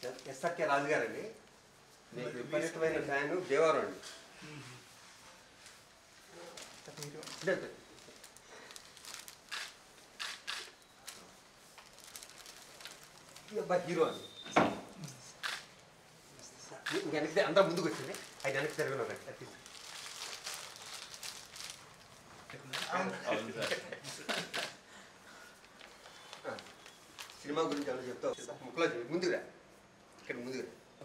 SRK రాజు గారండి మీకు విపరీతమైన ఫ్యాన్ దేవరం అండి ఇదే సార్. ఈ అబ్బాయి హీరో అండి ఇంక వెనక్కి తి- అందరూ ముందుకు వచ్చింది ఆయన వెనక్కి తిరగలేదు అది ఆ, సినిమా గురించి ఏమైనా చెప్తావు ముక్కలో చెప్పు. ముందుగా ఇక్కడ ముందుగా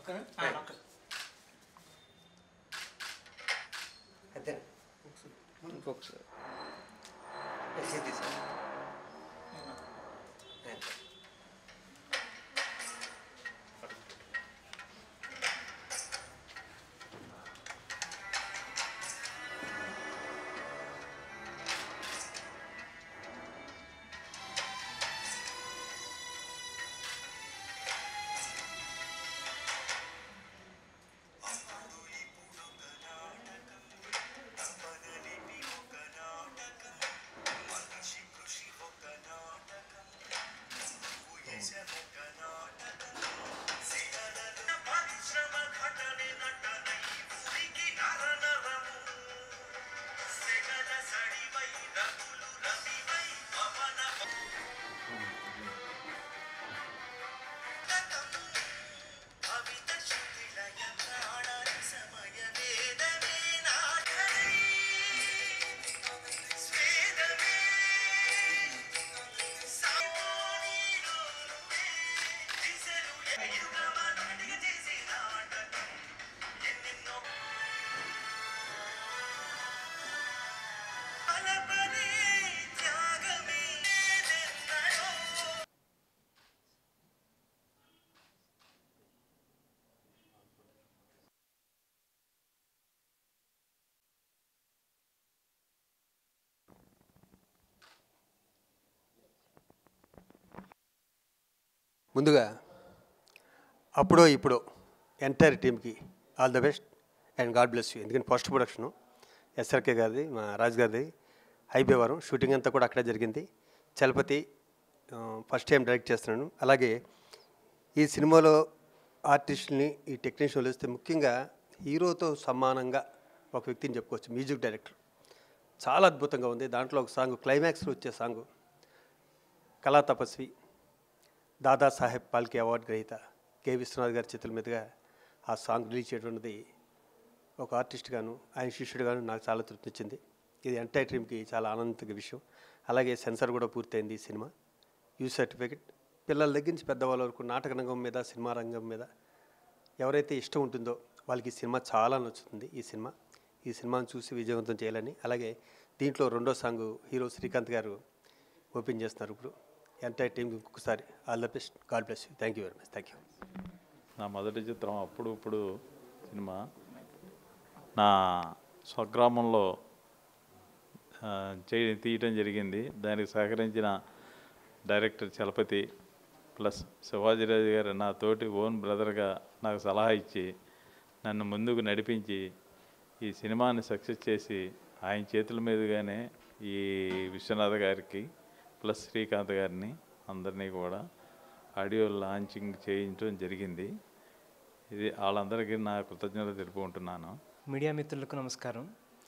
అంతే ఇంకొకసారి సిద్ధి సార్ ముందుగా అప్పుడో ఇప్పుడు ఎంటైర్ టీమ్కి all the best and God bless you ఎందుకంటే ఫస్ట్ ప్రొడక్షను ఎస్ఆర్కే గారిది మా రాజు గారిది హైబేవరం షూటింగ్ అంతా కూడా అక్కడే జరిగింది చలపతి ఆ, ఫస్ట్ టైం డైరెక్ట్ చేస్తున్నాను అలాగే ఈ సినిమాలో ఆర్టిస్టుల్ని ఈ టెక్నీషియన్లు వస్తే ముఖ్యంగా హీరోతో సమానంగా ఒక వ్యక్తిని చెప్పుకోవచ్చు మ్యూజిక్ డైరెక్టర్ చాలా అద్భుతంగా ఉంది దాంట్లో ఒక సాంగ్ క్లైమాక్స్లో వచ్చే సాంగ్ కళా తపస్వి దాదాసాహెబ్ పాల్కే అవార్డు గ్రహీత కె విశ్వనాథ్ గారి చేతుల మీదుగా ఆ సాంగ్ రిలీజ్ చేయటువంటిది ఒక ఆర్టిస్ట్గాను ఆయన శిష్యుడుగాను నాకు చాలా తృప్తినిచ్చింది ఇది ఎంటైర్ టీమ్కి చాలా ఆనందించే విషయం అలాగే సెన్సార్ కూడా పూర్తయింది ఈ సినిమా యూ సర్టిఫికెట్ పిల్లల దగ్గర నుంచి పెద్దవాళ్ళ వరకు నాటక రంగం మీద సినిమా రంగం మీద ఎవరైతే ఇష్టం ఉంటుందో వాళ్ళకి ఈ సినిమా చాలా నచ్చుతుంది ఈ సినిమా ఈ సినిమాను చూసి విజయవంతం చేయాలని అలాగే దీంట్లో రెండో సాంగ్ హీరో శ్రీకాంత్ గారు ఓపెన్ చేస్తున్నారు ఇప్పుడు ఎంటైర్ టీంకి ఇంకొకసారి all the best God bless you thank you very much thank you నా మొదటి చిత్రం అప్పుడు ఇప్పుడు సినిమా నా స్వగ్రామంలో ఆ, చేయ తీయటం జరిగింది దానికి సహకరించిన డైరెక్టర్ చలపతి ప్లస్ శివాజీరాజు గారు నా తోటి ఓన్ బ్రదర్గా నాకు సలహా ఇచ్చి నన్ను ముందుకు నడిపించి ఈ సినిమాని సక్సెస్ చేసి ఆయన చేతుల మీదుగానే ఈ విశ్వనాథ్ గారికి ప్లస్ శ్రీకాంత్ గారిని అందరినీ కూడా ఆడియో లాంచింగ్ చేయించడం జరిగింది ఇది వాళ్ళందరికీ నా కృతజ్ఞతలు తెలుపుకుంటున్నాను మీడియా మిత్రులకు నమస్కారం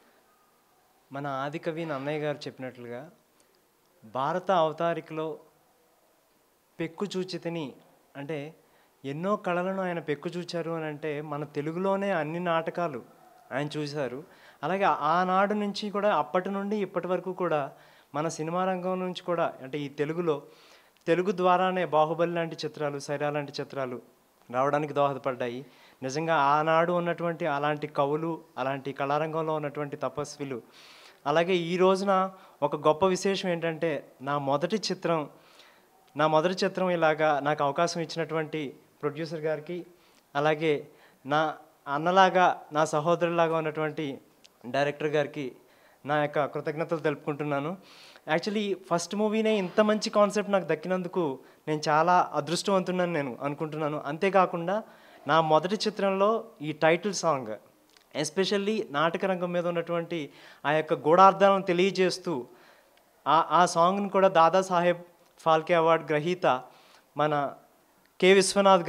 మన ఆదికవి నన్నయ్య గారు చెప్పినట్లుగా భారత అవతారికలో పెక్కు చూచితిని అంటే ఎన్నో కళలను ఆయన పెక్కు చూచారు అని అంటే మన తెలుగులోనే అన్ని నాటకాలు ఆయన చూశారు అలాగే ఆనాడు నుంచి కూడా అప్పటి నుండి ఇప్పటి వరకు కూడా మన సినిమా రంగం నుంచి కూడా అంటే ఈ తెలుగులో తెలుగు ద్వారానే బాహుబలి లాంటి చిత్రాలు సైరా లాంటి చిత్రాలు రావడానికి దోహదపడ్డాయి నిజంగా ఆనాడు ఉన్నటువంటి అలాంటి కవులు అలాంటి కళారంగంలో ఉన్నటువంటి తపస్విలు అలాగే ఈ రోజున ఒక గొప్ప విశేషం ఏంటంటే నా మొదటి చిత్రం నా మొదటి చిత్రం ఇలాగా నాకు అవకాశం ఇచ్చినటువంటి ప్రొడ్యూసర్ గారికి అలాగే నా అన్నలాగా నా సహోదరులాగా ఉన్నటువంటి డైరెక్టర్ గారికి నా యొక్క కృతజ్ఞతలు తెలుపుకుంటున్నాను యాక్చువల్లీ ఫస్ట్ మూవీనే ఇంత మంచి కాన్సెప్ట్ నాకు దక్కినందుకు నేను చాలా అదృష్టవంతున్నాను నేను అనుకుంటున్నాను అంతేకాకుండా నా మొదటి చిత్రంలో ఈ టైటిల్ సాంగ్ ఎస్పెషల్లీ నాటక రంగం మీద ఉన్నటువంటి ఆ యొక్క గూఢార్థాలను తెలియజేస్తూ ఆ ఆ సాంగ్ని కూడా దాదాసాహెబ్ ఫాల్కే అవార్డ్ గ్రహీత మన కె విశ్వనాథ్ గారు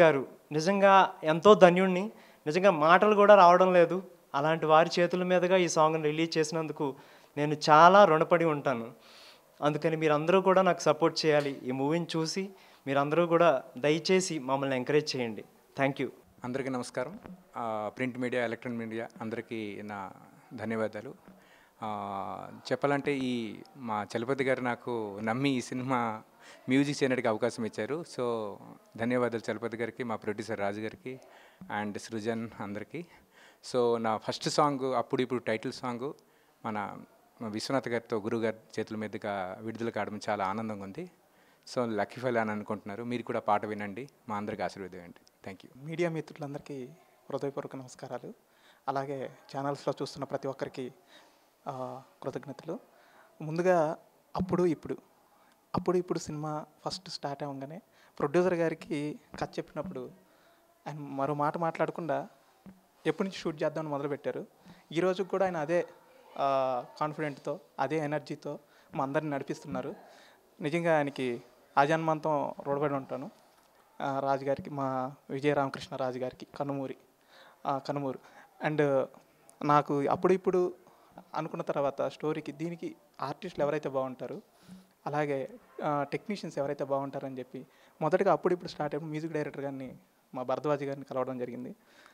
నిజంగా ఎంతో ధన్యుణ్ణి నిజంగా మాటలు కూడా రావడం లేదు అలాంటి వారి చేతుల మీదుగా ఈ సాంగ్ని రిలీజ్ చేసినందుకు నేను చాలా రుణపడి ఉంటాను అందుకని మీరందరూ కూడా నాకు సపోర్ట్ చేయాలి ఈ మూవీని చూసి మీరందరూ కూడా దయచేసి మమ్మల్ని ఎంకరేజ్ చేయండి థ్యాంక్ యూ అందరికీ నమస్కారం ఆ, ప్రింట్ మీడియా ఎలక్ట్రానిక్ మీడియా అందరికీ నా ధన్యవాదాలు ఆ, చెప్పాలంటే ఈ మా చలపతి గారు నాకు నమ్మి ఈ సినిమా మ్యూజిక్ చేయడానికి అవకాశం ఇచ్చారు సో ధన్యవాదాలు చలపతి గారికి మా ప్రొడ్యూసర్ రాజు గారికి అండ్ సృజన్ అందరికీ సో నా ఫస్ట్ సాంగ్ అప్పుడు ఇప్పుడు టైటిల్ సాంగ్ మన విశ్వనాథ్ గారితో గురువు గారి చేతుల మీదుగా విడుదల కావడం చాలా ఆనందంగా ఉంది సో లక్కీ ఫెల్ అని అనుకుంటున్నారు మీరు కూడా పాట వినండి మా అందరికి ఆశీర్వదించండి థ్యాంక్ యూ మీడియా మిత్రులందరికీ హృదయపూర్వక నమస్కారాలు అలాగే ఛానల్స్లో చూస్తున్న ప్రతి ఒక్కరికి ఆ, కృతజ్ఞతలు ముందుగా అప్పుడు ఇప్పుడు అప్పుడు ఇప్పుడు సినిమా ఫస్ట్ స్టార్ట్ అవ్వగానే ప్రొడ్యూసర్ గారికి కథ చెప్పినప్పుడు ఆయన మరో మాట మాట్లాడకుండా ఎప్పటి నుంచి షూట్ చేద్దామని మొదలుపెట్టారు ఈ రోజు కూడా ఆయన అదే కాన్ఫిడెంట్తో అదే ఎనర్జీతో మా అందరిని నడిపిస్తున్నారు నిజంగా ఆయనకి ఆజన్మంతం రుణపడి ఉంటాను ఆ, రాజు గారికి మా విజయ రామకృష్ణ రాజు గారికి కనుమూరి ఆ, కనుమూరు అండ్ నాకు అప్పుడు ఇప్పుడు అనుకున్న తర్వాత స్టోరీకి దీనికి ఆర్టిస్టులు ఎవరైతే బాగుంటారు అలాగే టెక్నీషియన్స్ ఎవరైతే బాగుంటారని చెప్పి మొదటగా అప్పుడు ఇప్పుడు స్టార్ట్ అయిన మ్యూజిక్ డైరెక్టర్ గారిని మా భరద్వాజ్ గారిని కలవడం జరిగింది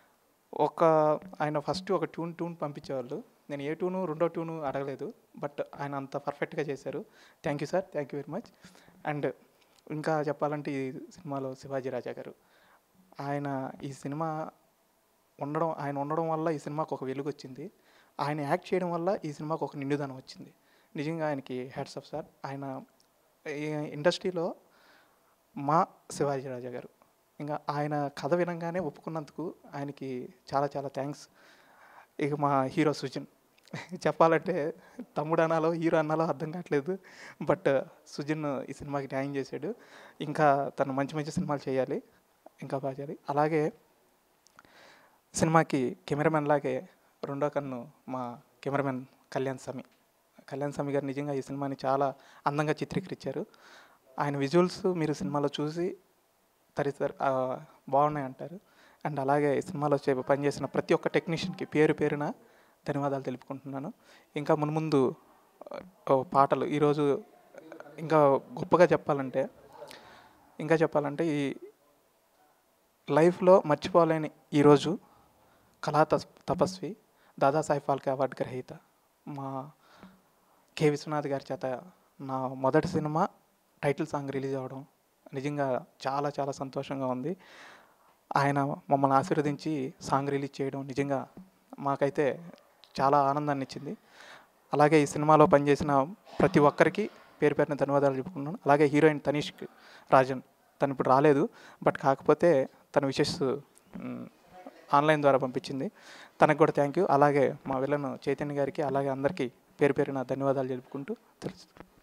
ఒక ఆయన ఫస్ట్ ఒక ట్యూన్ ట్యూన్ పంపించేవాళ్ళు నేను ఏ ట్యూను రెండో ట్యూను అడగలేదు బట్ ఆయన అంత పర్ఫెక్ట్గా చేశారు thank you sir thank you very much and ఇంకా చెప్పాలంటే ఈ సినిమాలో శివాజీ రాజా గారు ఆయన ఈ సినిమా ఉండడం ఆయన ఉండడం వల్ల ఈ సినిమాకు ఒక వెలుగు వచ్చింది ఆయన యాక్ట్ చేయడం వల్ల ఈ సినిమాకు ఒక నిండుదనం వచ్చింది నిజంగా ఆయనకి హ్యాట్స్ ఆఫ్ సార్ ఆయన ఈ ఇండస్ట్రీలో మా శివాజీ రాజా గారు ఇంకా ఆయన కథ వినంగానే ఒప్పుకున్నందుకు ఆయనకి చాలా చాలా థ్యాంక్స్ ఇక మా హీరో సుజన్ చెప్పాలంటే తమ్ముడు అనాలో హీరో అనాలో అర్థం కావట్లేదు బట్ సుజన్ ఈ సినిమాకి న్యాయం చేశాడు ఇంకా తను మంచి మంచి సినిమాలు చేయాలి ఇంకా బాగా చేయాలి అలాగే సినిమాకి కెమెరామెన్ లాగే రెండో కన్ను మా కెమెరామెన్ కళ్యాణ్ స్వామి కళ్యాణ్ స్వామి గారు నిజంగా ఈ సినిమాని చాలా అందంగా చిత్రీకరించారు ఆయన విజువల్స్ మీరు సినిమాలో చూసి తరిస్తారు బాగున్నాయి అంటారు అండ్ అలాగే ఈ సినిమాలో చే పనిచేసిన ప్రతి ఒక్క టెక్నీషియన్కి పేరు పేరున ధన్యవాదాలు తెలుపుకుంటున్నాను ఇంకా మున్ముందు ఆ, పాటలు ఈరోజు ఇంకా గొప్పగా చెప్పాలంటే ఇంకా చెప్పాలంటే ఈ లైఫ్లో మర్చిపోలేని ఈరోజు కళా తస్ తపస్వి దాదాసాహెబ్ ఫాల్కే అవార్డు గ్రహీత మా కె విశ్వనాథ్ గారి చేత నా మొదటి సినిమా టైటిల్ సాంగ్ రిలీజ్ అవ్వడం నిజంగా చాలా చాలా సంతోషంగా ఉంది ఆయన మమ్మల్ని ఆశీర్వదించి సాంగ్ రిలీజ్ చేయడం నిజంగా మాకైతే చాలా ఆనందాన్ని ఇచ్చింది అలాగే ఈ సినిమాలో పనిచేసిన ప్రతి ఒక్కరికి పేరు పేరున ధన్యవాదాలు చెప్పుకున్నాను అలాగే హీరోయిన్ తనీష్క్ రాజన్ తను ఇప్పుడు రాలేదు బట్ కాకపోతే తన విషెస్ మ్, ఆన్లైన్ ద్వారా పంపించింది తనకు కూడా థ్యాంక్ యూ అలాగే మా విలను చైతన్య గారికి అలాగే అందరికీ పేరు పేరున ధన్యవాదాలు తెలుపుకుంటూ తెలుసు